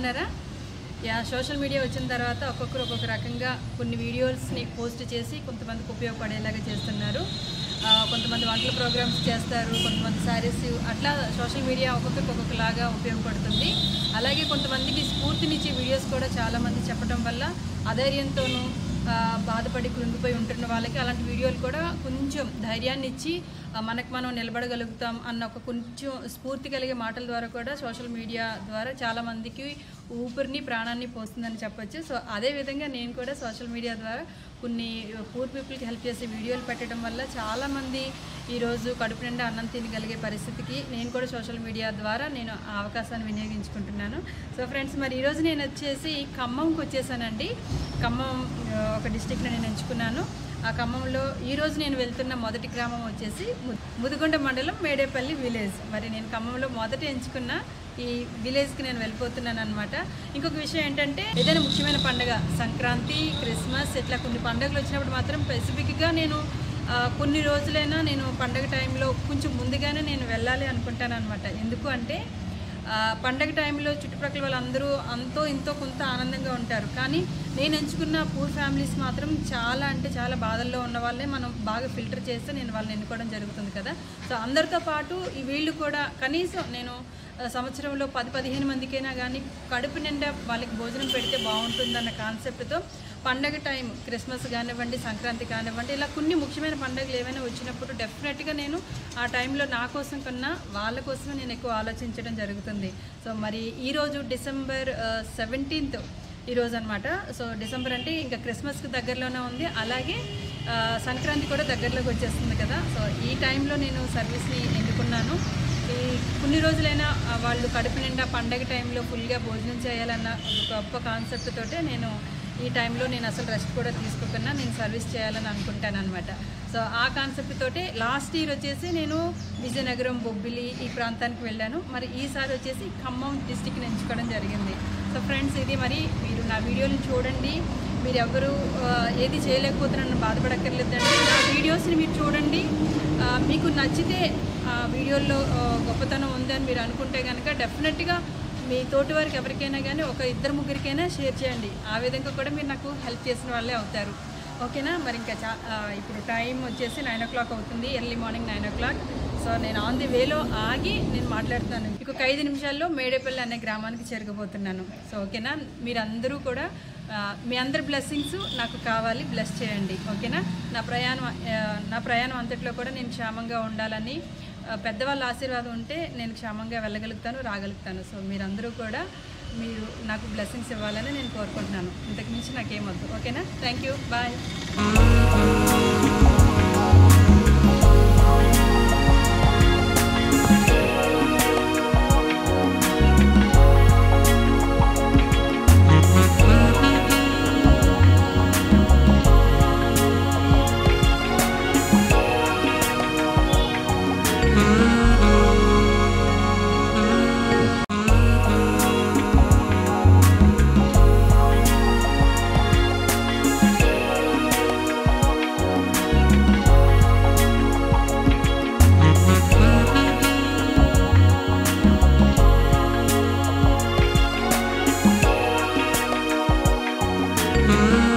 బాగున్నారా yeah social media వచ్చిన తర్వాత ఒక్కొక్కరు ఒక్కొక్క రకంగా కొన్ని వీడియోస్ని పోస్ట్ చేసి కొంతమందికి ఉపయోగపడేలాగా చేస్తున్నారు ఆ, కొంతమంది వంటల ప్రోగ్రామ్స్ చేస్తారు కొంతమంది శారీస్ అట్లా సోషల్ మీడియా ఒక్కొక్కరికి ఒక్కొక్కలాగా ఉపయోగపడుతుంది అలాగే కొంతమందికి స్ఫూర్తినిచ్చే వీడియోస్ కూడా చాలామంది చెప్పడం వల్ల అధైర్యంతోనూ ఆ, బాధపడి కృంగిపోయి ఉంటున్న వాళ్ళకి అలాంటి వీడియోలు కూడా కొంచెం ధైర్యాన్ని ఇచ్చి ఆ, మనకు మనం నిలబడగలుగుతాం అన్న ఒక కొంచెం స్ఫూర్తి కలిగే మాటల ద్వారా కూడా సోషల్ మీడియా ద్వారా చాలామందికి ఊపిరిని ప్రాణాన్ని పోస్తుందని చెప్పొచ్చు సో అదే విధంగా నేను కూడా సోషల్ మీడియా ద్వారా కొన్ని పూర్ పీపుల్కి హెల్ప్ చేసే వీడియోలు పెట్టడం వల్ల చాలామంది ఈరోజు కడుపు నిండా అన్నం తినగలిగే పరిస్థితికి నేను కూడా సోషల్ మీడియా ద్వారా నేను ఆ అవకాశాన్ని వినియోగించుకుంటున్నాను సో ఫ్రెండ్స్ మరి ఈరోజు నేను వచ్చేసి ఖమ్మంకి వచ్చేసానండి ఖమ్మం ఆ, ఒక డిస్టిక్ని నేను ఎంచుకున్నాను ఆ ఖమ్మంలో ఈరోజు నేను వెళ్తున్న మొదటి గ్రామం వచ్చేసి ము- ముదిగొండ మండలం మేడేపల్లి విలేజ్ మరి నేను ఖమ్మంలో మొదట ఎంచుకున్న ఈ విలేజ్కి నేను వెళ్ళిపోతున్నాను అనమాట ఇంకొక విషయం ఏంటంటే ఏదైనా ముఖ్యమైన పండుగ సంక్రాంతి క్రిస్మస్ ఇట్లా కొన్ని పండుగలు వచ్చినప్పుడు మాత్రం స్పెసిఫిక్గా నేను ఆ, కొన్ని రోజులైనా నేను పండగ టైంలో కొంచెం ముందుగానే నేను వెళ్ళాలి అనుకుంటాను అనమాట ఎందుకు అంటే ఆ, పండగ టైంలో చుట్టుప్రక్కల వాళ్ళందరూ అంతో ఇంతో కొంత ఆనందంగా ఉంటారు కానీ నేను ఎంచుకున్న పూర్ ఫ్యామిలీస్ మాత్రం చాలా అంటే చాలా బాధల్లో ఉన్న వాళ్ళే మనం బాగా ఫిల్టర్ చేస్తే నేను వాళ్ళని ఎన్నుకోవడం జరుగుతుంది కదా సో అందరితో పాటు ఈ వీళ్ళు కూడా కనీసం నేను ఆ, సంవత్సరంలో పది పదిహేను మందికైనా కానీ కడుపు నిండా వాళ్ళకి భోజనం పెడితే బాగుంటుందన్న కాన్సెప్ట్తో పండగ టైం క్రిస్మస్ కానివ్వండి సంక్రాంతి కానివ్వండి ఇలా కొన్ని ముఖ్యమైన పండుగలు ఏమైనా వచ్చినప్పుడు డెఫినెట్గా నేను ఆ టైంలో నా కోసం కన్నా వాళ్ళ కోసమే నేను ఎక్కువ ఆలోచించడం జరుగుతుంది సో మరి ఈరోజు డిసెంబర్ సెవెంటీన్త్ ఈరోజు అనమాట సో డిసెంబర్ అంటే ఇంకా క్రిస్మస్కి దగ్గరలోనే ఉంది అలాగే ఆ, సంక్రాంతి కూడా దగ్గరలోకి వచ్చేస్తుంది కదా సో ఈ టైంలో నేను సర్వీస్ని ఎన్నుకున్నాను ఈ కొన్ని రోజులైనా ఆ, వాళ్ళు కడుపు నిండా పండగ టైంలో ఫుల్గా భోజనం చేయాలన్న ఒక గొప్ప కాన్సెప్ట్ తోటే నేను ఈ టైంలో నేను అసలు రెస్ట్ కూడా తీసుకోకుండా నేను సర్వీస్ చేయాలని అనుకుంటాను అనమాట సో ఆ కాన్సెప్ట్ తోటే లాస్ట్ ఇయర్ వచ్చేసి నేను విజయనగరం బొబ్బిలి ఈ ప్రాంతానికి వెళ్ళాను మరి ఈసారి వచ్చేసి ఖమ్మం డిస్టిక్ని ఎంచుకోవడం జరిగింది సో ఫ్రెండ్స్ ఇది మరి మీరు నా వీడియోని చూడండి మీరు ఎవరు ఆ, ఏది చేయలేకపోతున్నారని బాధపడక్కర్లేదండి నా వీడియోస్ని మీరు చూడండి ఆ, మీకు నచ్చితే ఆ వీడియోల్లో ఆ, గొప్పతనం ఉందని మీరు అనుకుంటే కనుక డెఫినెట్గా మీ తోటి వారికి ఎవరికైనా కానీ ఒక ఇద్దరు ముగ్గురికైనా షేర్ చేయండి ఆ విధంగా కూడా మీరు నాకు హెల్ప్ చేసిన వాళ్ళే అవుతారు ఓకేనా మరి ఇంకా చా ఆ, ఇప్పుడు టైం వచ్చేసి నైన్ ఓ క్లాక్ అవుతుంది early morning nine o'clock so నేను ఆన్ ది వేలో ఆగి నేను మాట్లాడుతున్నాను ఇంకొక ఐదు నిమిషాల్లో మేడేపల్లి అనే గ్రామానికి చేరుకోబోతున్నాను సో ఓకేనా మీరందరూ కూడా ఆ, మీ అందరి బ్లెస్సింగ్స్ నాకు కావాలి బ్లెస్ చేయండి ఓకేనా నా ప్రయాణం ఆ, నా ప్రయాణం అంతట్లో కూడా నేను క్షేమంగా ఉండాలని ఆ, పెద్దవాళ్ళ ఆశీర్వాదం ఉంటే నేను క్షేమంగా వెళ్ళగలుగుతాను రాగలుగుతాను సో మీరందరూ కూడా మీరు నాకు బ్లెస్సింగ్స్ ఇవ్వాలని నేను కోరుకుంటున్నాను ఇంతకు మించి నాకేమొద్దు ఓకేనా థ్యాంక్ యూ బాయ్ Mm-hmm.